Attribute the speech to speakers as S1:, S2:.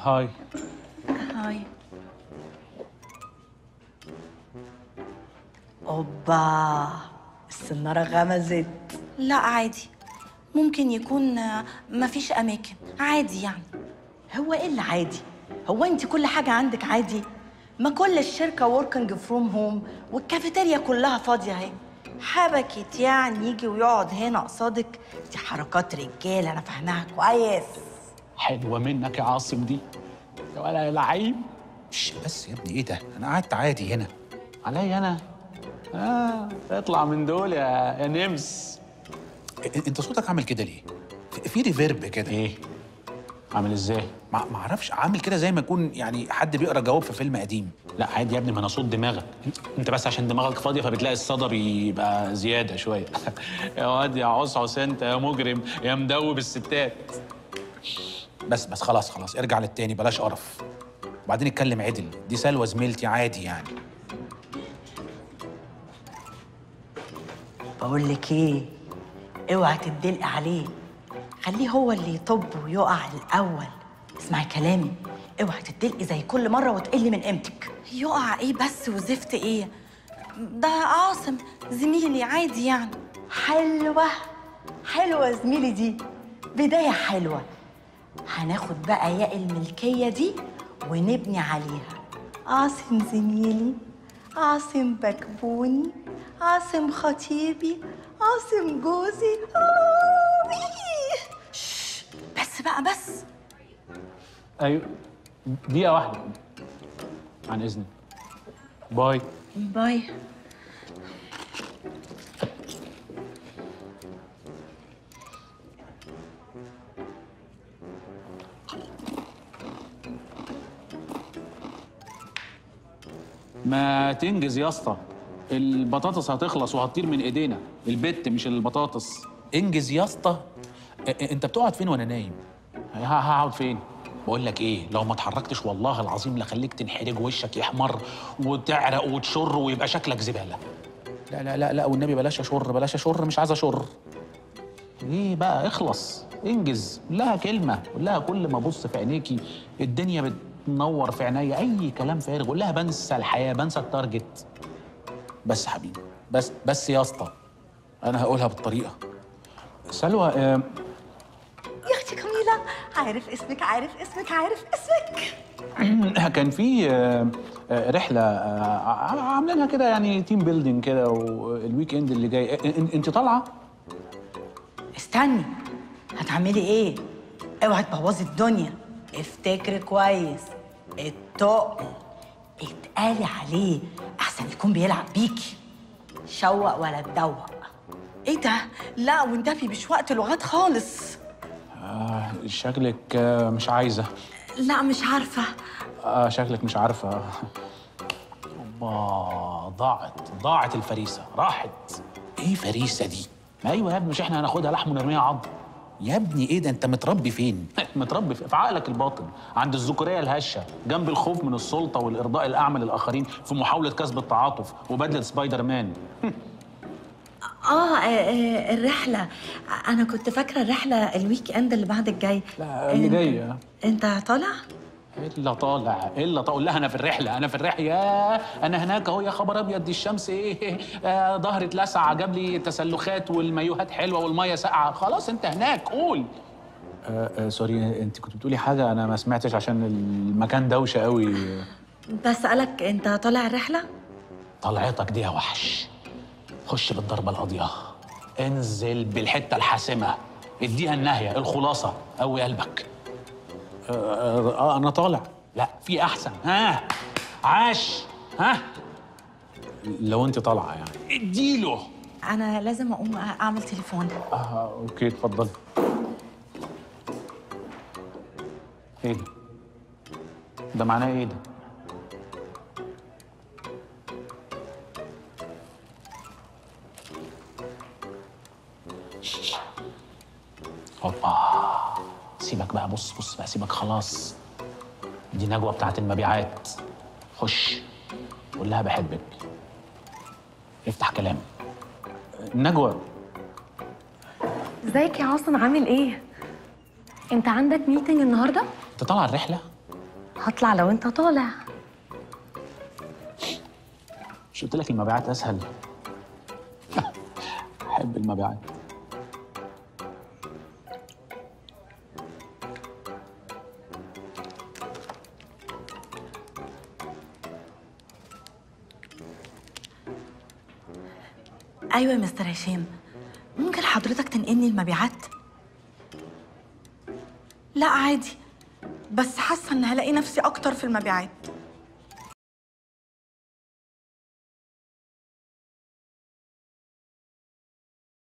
S1: هاي
S2: هاي
S3: اوبا السنارة غمزت
S2: لا عادي ممكن يكون آه، مفيش اماكن عادي يعني
S3: هو ايه اللي عادي؟ هو انت كل حاجة عندك عادي؟ ما كل الشركة وركينج فروم هوم والكافيتيريا كلها فاضية اهي حبكت يعني يجي ويقعد هنا قصادك دي حركات رجالة انا فاهماها كويس
S1: حلوه منك يا عاصم دي يا ولا يا لعيب
S4: شش، بس يا ابني ايه ده انا قعدت عادي هنا
S1: عليا انا اه اطلع من دول يا يا نمس
S4: إ- انت صوتك عامل كده ليه في- في ريفيرب كده
S1: ايه عامل ازاي
S4: ما ما اعرفش عامل كده زي ما يكون يعني حد بيقرا جواب في فيلم قديم
S1: لا عادي يا ابني ما انا صوت دماغك انت بس عشان دماغك فاضيه فبتلاقي الصدى بيبقى زياده شويه يا واد يا عصعص انت يا مجرم يا مدوب الستات
S4: بس بس خلاص خلاص ارجع للتاني بلاش قرف وبعدين اتكلم عدل دي سلوى زميلتي عادي يعني
S3: بقول لك ايه اوعي تدلقي عليه خليه هو اللي يطب ويقع الاول اسمعي كلامي اوعي تدلقي زي كل مره وتقلي من قيمتك
S2: يقع ايه بس وزفت ايه ده عاصم زميلي عادي يعني
S3: حلوه حلوه زميلي دي بدايه حلوه هناخد بقى ياء الملكيه دي ونبني عليها عاصم زميلي عاصم بكبوني عاصم خطيبي عاصم جوزي آه،
S2: شش، بس بقى بس
S1: ايوه دقيقه واحده عن اذنك باي
S2: باي
S1: ما تنجز يا اسطى البطاطس هتخلص وهتطير من ايدينا البت مش البطاطس
S4: انجز يا اسطى إ- إ- انت بتقعد فين وانا نايم
S1: ه- هقعد فين
S4: بقول لك ايه لو ما اتحركتش والله العظيم لخليك تنحرج وشك يحمر وتعرق وتشر ويبقى شكلك زباله لا لا لا لا والنبي بلاش اشر بلاش اشر مش عايز اشر
S1: ايه بقى اخلص انجز قول لها كلمه قول لها كل ما ابص في عينيكي الدنيا بتنور في عينيا اي كلام فارغ قول لها بنسى الحياه بنسى التارجت
S4: بس حبيبي بس بس يا اسطى انا هقولها بالطريقه
S1: سلوى آه،
S3: يا اختي كميلة عارف اسمك عارف اسمك عارف اسمك
S1: كان في آه، آه، رحله آه، ع- عاملينها كده يعني تيم بيلدينج كده والويك اند اللي جاي آه، إن- انت طالعه
S3: استني هتعملي ايه اوعي تبوظي الدنيا افتكري كويس التقل اتقالي عليه احسن يكون بيلعب بيكي شوق ولا تدوق
S2: ايه ده لا والنبي مش وقت لغات خالص
S1: آه، شكلك آه، مش عايزه
S2: لا مش عارفه
S1: آه شكلك مش عارفه اوبا ضاعت ضاعت الفريسه راحت
S4: ايه فريسه دي
S1: ايوه يا ابني مش احنا هناخدها لحم ونرميها عظم
S4: يا ابني ايه ده انت متربي فين
S1: متربي في في عقلك الباطن عند الذكوريه الهشه جنب الخوف من السلطه والارضاء الاعمى للاخرين في محاوله كسب التعاطف وبدله سبايدر مان
S2: آه, آه, آه الرحلة أنا كنت فاكرة الرحلة الويك إند اللي بعد الجاي
S1: لا اللي
S2: أنت-
S1: جايه
S2: أنت طالع؟
S1: الا طالع الا طالع لها انا في الرحله انا في الرحله يا انا هناك اهو يا خبر ابيض دي الشمس ايه آه ظهري اتلسع جاب لي تسلخات والمايوهات حلوه والميه ساقعه خلاص انت هناك قول آه آه سوري انت كنت بتقولي حاجه انا ما سمعتش عشان المكان دوشه قوي
S2: بسألك أنت طالع الرحلة؟
S1: طلعتك دي يا وحش خش بالضربه القاضيه انزل بالحته الحاسمه اديها النهيه الخلاصه قوي قلبك آه, آه, اه انا طالع لا في احسن ها عاش ها لو انت طالعه يعني اديله
S2: أنا لازم أقوم أعمل تليفون
S1: اه اوكي اتفضل ايه ده ده معناه ايه ده هوبا سيبك بقى بص بص بقى سيبك خلاص دي نجوى بتاعت المبيعات خش قول لها بحبك افتح كلام نجوى
S5: ازيك يا عاصم عامل ايه؟ انت عندك ميتنج النهارده؟
S1: انت طالع الرحله
S2: هطلع لو انت طالع
S1: مش قلت لك المبيعات اسهل احب المبيعات
S2: ايوه يا مستر هشام ممكن حضرتك تنقلني المبيعات لا عادي بس حاسه ان هلاقي نفسي اكتر في المبيعات